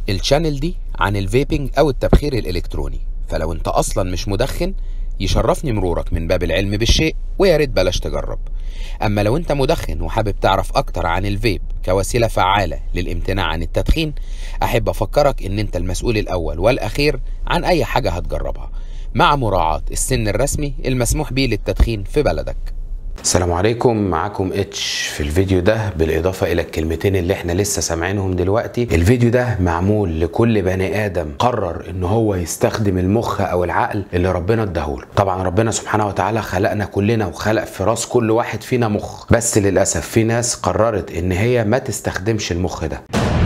الشانل دي عن الفيبنج او التبخير الالكتروني فلو انت اصلا مش مدخن يشرفني مرورك من باب العلم بالشيء ويا ريت بلاش تجرب اما لو انت مدخن وحابب تعرف اكتر عن الفيب كوسيله فعاله للامتناع عن التدخين احب افكرك ان انت المسؤول الاول والاخير عن اي حاجه هتجربها مع مراعاه السن الرسمي المسموح به للتدخين في بلدك السلام عليكم معاكم اتش في الفيديو ده بالاضافه الى الكلمتين اللي احنا لسه سامعينهم دلوقتي الفيديو ده معمول لكل بني ادم قرر ان هو يستخدم المخ او العقل اللي ربنا اداهوله طبعا ربنا سبحانه وتعالى خلقنا كلنا وخلق في راس كل واحد فينا مخ بس للاسف في ناس قررت ان هي ما تستخدمش المخ ده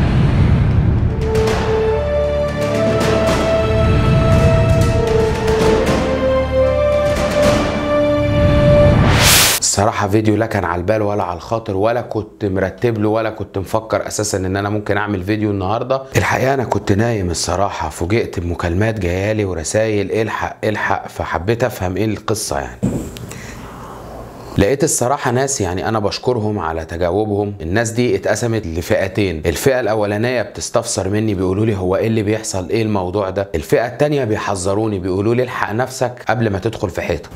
الصراحة فيديو لا كان على البال ولا على الخاطر ولا كنت مرتب له ولا كنت مفكر اساسا ان انا ممكن اعمل فيديو النهارده الحقيقة انا كنت نايم الصراحة فوجئت بمكالمات جايالي ورسايل الحق الحق فحبيت افهم ايه القصة يعني لقيت الصراحة ناس يعني أنا بشكرهم على تجاوبهم الناس دي اتقسمت لفئتين الفئة الأولانية بتستفسر مني بيقولوا لي هو إيه اللي بيحصل إيه الموضوع ده الفئة التانية بيحذروني بيقولوا لي الحق نفسك قبل ما تدخل في حيطة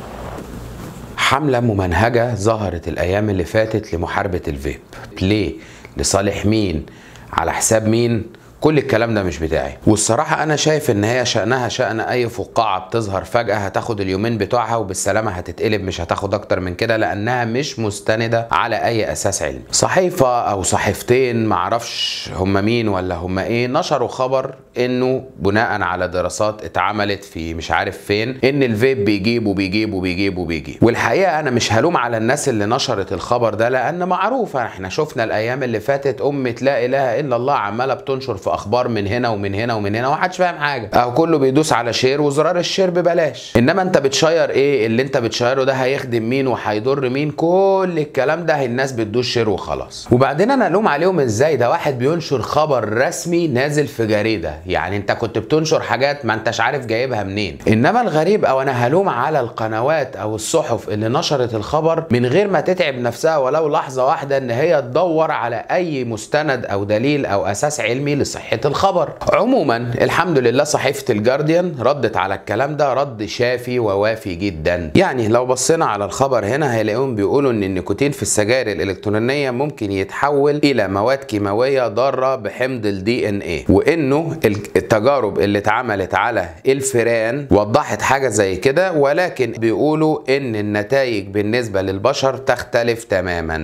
حملة ممنهجة ظهرت الأيام اللي فاتت لمحاربة الفيب ليه؟ لصالح مين؟ على حساب مين؟ كل الكلام ده مش بتاعي والصراحة أنا شايف إن هي شأنها شأن أي فقاعة بتظهر فجأة هتاخد اليومين بتوعها وبالسلامة هتتقلب مش هتاخد أكتر من كده لأنها مش مستندة على أي أساس علمي صحيفة أو صحيفتين معرفش هم مين ولا هم إيه نشروا خبر إنه بناء على دراسات اتعملت في مش عارف فين إن الفيب بيجيب وبيجيب وبيجيب وبيجيب والحقيقة أنا مش هلوم على الناس اللي نشرت الخبر ده لأن معروفة إحنا شفنا الأيام اللي فاتت أمة لا إله إلا الله عمالة بتنشر في اخبار من هنا ومن هنا ومن هنا ومحدش فاهم حاجه اهو كله بيدوس على شير وزرار الشير ببلاش انما انت بتشير ايه اللي انت بتشيره ده هيخدم مين وهيضر مين كل الكلام ده الناس بتدوس شير وخلاص وبعدين انا الوم عليهم ازاي ده واحد بينشر خبر رسمي نازل في جريده يعني انت كنت بتنشر حاجات ما انتش عارف جايبها منين انما الغريب او انا هلوم على القنوات او الصحف اللي نشرت الخبر من غير ما تتعب نفسها ولو لحظه واحده ان هي تدور على اي مستند او دليل او اساس علمي لصحه صحة الخبر عموما الحمد لله صحيفة الجارديان ردت على الكلام ده رد شافي ووافي جدا يعني لو بصينا على الخبر هنا هيلاقيهم بيقولوا ان النيكوتين في السجائر الالكترونية ممكن يتحول الى مواد كيماوية ضارة بحمض الدي ان ايه وانه التجارب اللي اتعملت على الفئران وضحت حاجة زي كده ولكن بيقولوا ان النتائج بالنسبة للبشر تختلف تماما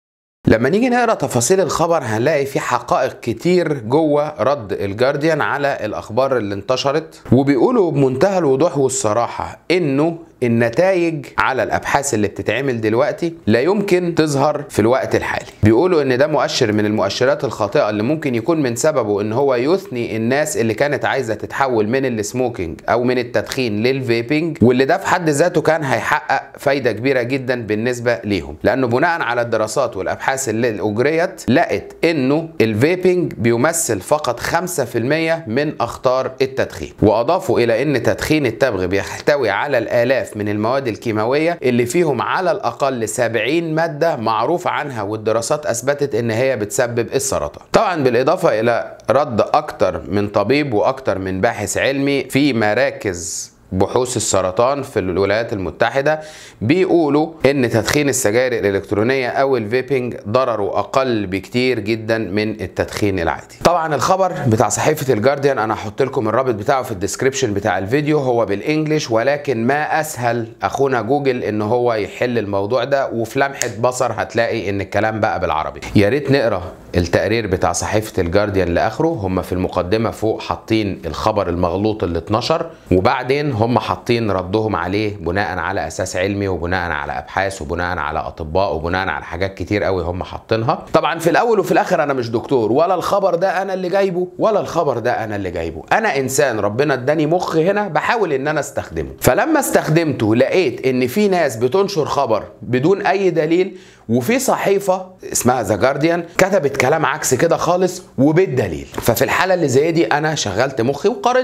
لما نيجي نقرا تفاصيل الخبر هنلاقي في حقائق كتير جوه رد الجارديان على الاخبار اللي انتشرت وبيقولوا بمنتهى الوضوح والصراحه انه النتائج على الابحاث اللي بتتعمل دلوقتي لا يمكن تظهر في الوقت الحالي بيقولوا ان ده مؤشر من المؤشرات الخاطئه اللي ممكن يكون من سببه ان هو يثني الناس اللي كانت عايزه تتحول من السموكينج او من التدخين للفيبنج واللي ده في حد ذاته كان هيحقق فايده كبيره جدا بالنسبه ليهم لانه بناء على الدراسات والابحاث اللي اجريت لقت انه الفيبنج بيمثل فقط 5% من اخطار التدخين واضافوا الى ان تدخين التبغ بيحتوي على الالاف من المواد الكيماوية اللي فيهم على الأقل 70 مادة معروف عنها والدراسات أثبتت إن هي بتسبب السرطان طبعا بالإضافة إلى رد أكتر من طبيب وأكتر من باحث علمي في مراكز بحوث السرطان في الولايات المتحدة بيقولوا ان تدخين السجائر الالكترونية او الفيبنج ضرره اقل بكتير جدا من التدخين العادي طبعا الخبر بتاع صحيفة الجارديان انا هحط لكم الرابط بتاعه في الديسكريبشن بتاع الفيديو هو بالانجلش ولكن ما اسهل اخونا جوجل ان هو يحل الموضوع ده وفي لمحة بصر هتلاقي ان الكلام بقى بالعربي يا ريت نقرا التقرير بتاع صحيفة الجارديان لاخره هم في المقدمة فوق حاطين الخبر المغلوط اللي اتنشر وبعدين هم حاطين ردهم عليه بناء على اساس علمي وبناء على ابحاث وبناء على اطباء وبناء على حاجات كتير قوي هم حاطينها طبعا في الاول وفي الاخر انا مش دكتور ولا الخبر ده انا اللي جايبه ولا الخبر ده انا اللي جايبه انا انسان ربنا اداني مخ هنا بحاول ان انا استخدمه فلما استخدمته لقيت ان في ناس بتنشر خبر بدون اي دليل وفي صحيفه اسمها ذا جارديان كتبت كلام عكس كده خالص وبالدليل ففي الحاله اللي زي دي انا شغلت مخي وقارنت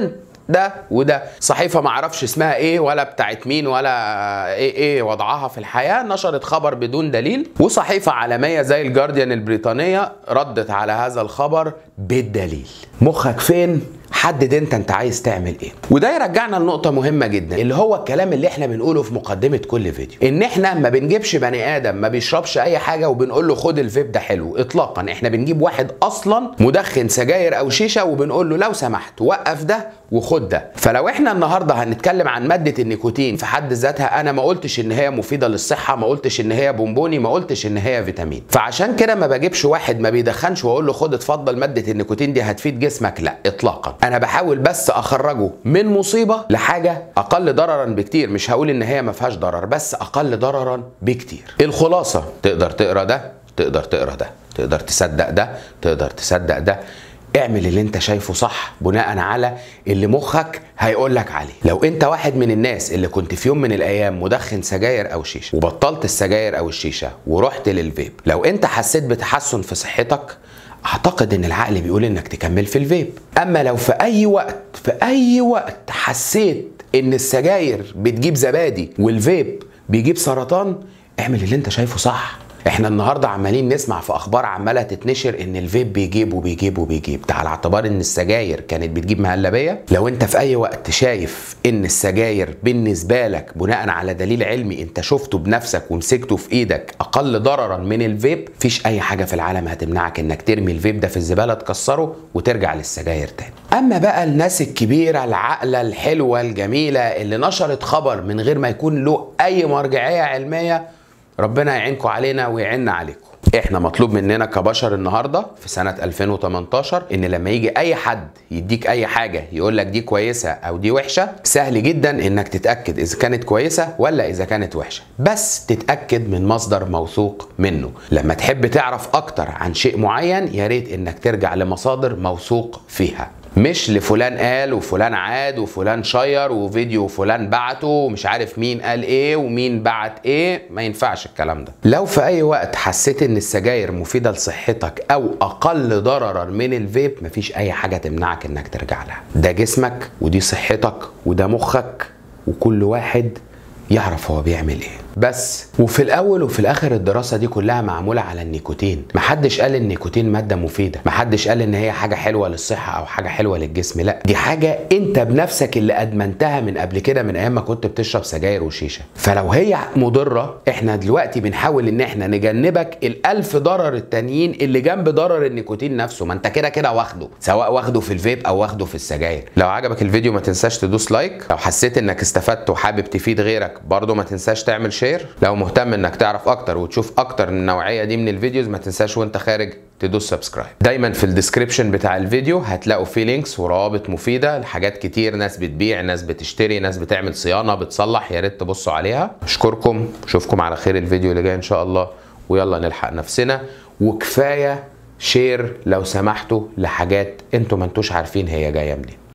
ده وده صحيفه ما اعرفش اسمها ايه ولا بتاعت مين ولا ايه ايه وضعها في الحياه نشرت خبر بدون دليل وصحيفه عالميه زي الجارديان البريطانيه ردت على هذا الخبر بالدليل مخك فين حدد انت انت عايز تعمل ايه وده يرجعنا لنقطة مهمة جدا اللي هو الكلام اللي احنا بنقوله في مقدمة كل فيديو ان احنا ما بنجيبش بني ادم ما بيشربش اي حاجة وبنقول له خد الفيب ده حلو اطلاقا احنا بنجيب واحد اصلا مدخن سجاير او شيشة وبنقول له لو سمحت وقف ده وخد ده فلو احنا النهارده هنتكلم عن ماده النيكوتين في حد ذاتها انا ما قلتش ان هي مفيده للصحه ما قلتش ان هي بونبوني ما قلتش ان هي فيتامين فعشان كده ما بجيبش واحد ما بيدخنش واقول له خد اتفضل ماده النيكوتين دي هتفيد جسمك لا اطلاقا انا بحاول بس اخرجه من مصيبه لحاجه اقل ضررا بكتير مش هقول ان هي ما فيهاش ضرر بس اقل ضررا بكتير الخلاصه تقدر تقرا ده تقدر تقرا ده تقدر تصدق ده تقدر تصدق ده اعمل اللي انت شايفه صح بناء على اللي مخك هيقول لك عليه لو انت واحد من الناس اللي كنت في يوم من الايام مدخن سجاير او شيشه وبطلت السجاير او الشيشه ورحت للفيب لو انت حسيت بتحسن في صحتك اعتقد ان العقل بيقول انك تكمل في الفيب اما لو في اي وقت في اي وقت حسيت ان السجاير بتجيب زبادي والفيب بيجيب سرطان اعمل اللي انت شايفه صح احنا النهارده عمالين نسمع في اخبار عماله تتنشر ان الفيب بيجيب وبيجيب وبيجيب ده على اعتبار ان السجاير كانت بتجيب مهلبيه لو انت في اي وقت شايف ان السجاير بالنسبه لك بناء على دليل علمي انت شفته بنفسك ومسكته في ايدك اقل ضررا من الفيب مفيش اي حاجه في العالم هتمنعك انك ترمي الفيب ده في الزباله تكسره وترجع للسجاير تاني اما بقى الناس الكبيره العاقله الحلوه الجميله اللي نشرت خبر من غير ما يكون له اي مرجعيه علميه ربنا يعينكم علينا ويعيننا عليكم احنا مطلوب مننا كبشر النهارده في سنه 2018 ان لما يجي اي حد يديك اي حاجه يقول لك دي كويسه او دي وحشه سهل جدا انك تتاكد اذا كانت كويسه ولا اذا كانت وحشه بس تتاكد من مصدر موثوق منه لما تحب تعرف اكتر عن شيء معين يا ريت انك ترجع لمصادر موثوق فيها مش لفلان قال وفلان عاد وفلان شير وفيديو فلان بعته ومش عارف مين قال ايه ومين بعت ايه ما ينفعش الكلام ده لو في اي وقت حسيت ان السجاير مفيده لصحتك او اقل ضررا من الفيب مفيش اي حاجه تمنعك انك ترجع لها ده جسمك ودي صحتك وده مخك وكل واحد يعرف هو بيعمل ايه بس وفي الاول وفي الاخر الدراسه دي كلها معموله على النيكوتين محدش قال النيكوتين ماده مفيده محدش قال ان هي حاجه حلوه للصحه او حاجه حلوه للجسم لا دي حاجه انت بنفسك اللي ادمنتها من قبل كده من ايام ما كنت بتشرب سجاير وشيشه فلو هي مضره احنا دلوقتي بنحاول ان احنا نجنبك الالف ضرر التانيين اللي جنب ضرر النيكوتين نفسه ما انت كده كده واخده سواء واخده في الفيب او واخده في السجاير لو عجبك الفيديو ما تنساش تدوس لايك لو حسيت انك استفدت وحابب تفيد غيرك برضو ما تنساش تعمل شير لو مهتم انك تعرف اكتر وتشوف اكتر من النوعيه دي من الفيديوز ما تنساش وانت خارج تدوس سبسكرايب دايما في الديسكريبشن بتاع الفيديو هتلاقوا فيه لينكس وروابط مفيده لحاجات كتير ناس بتبيع ناس بتشتري ناس بتعمل صيانه بتصلح يا ريت تبصوا عليها اشكركم اشوفكم على خير الفيديو اللي جاي ان شاء الله ويلا نلحق نفسنا وكفايه شير لو سمحتوا لحاجات انتوا ما انتوش عارفين هي جايه منين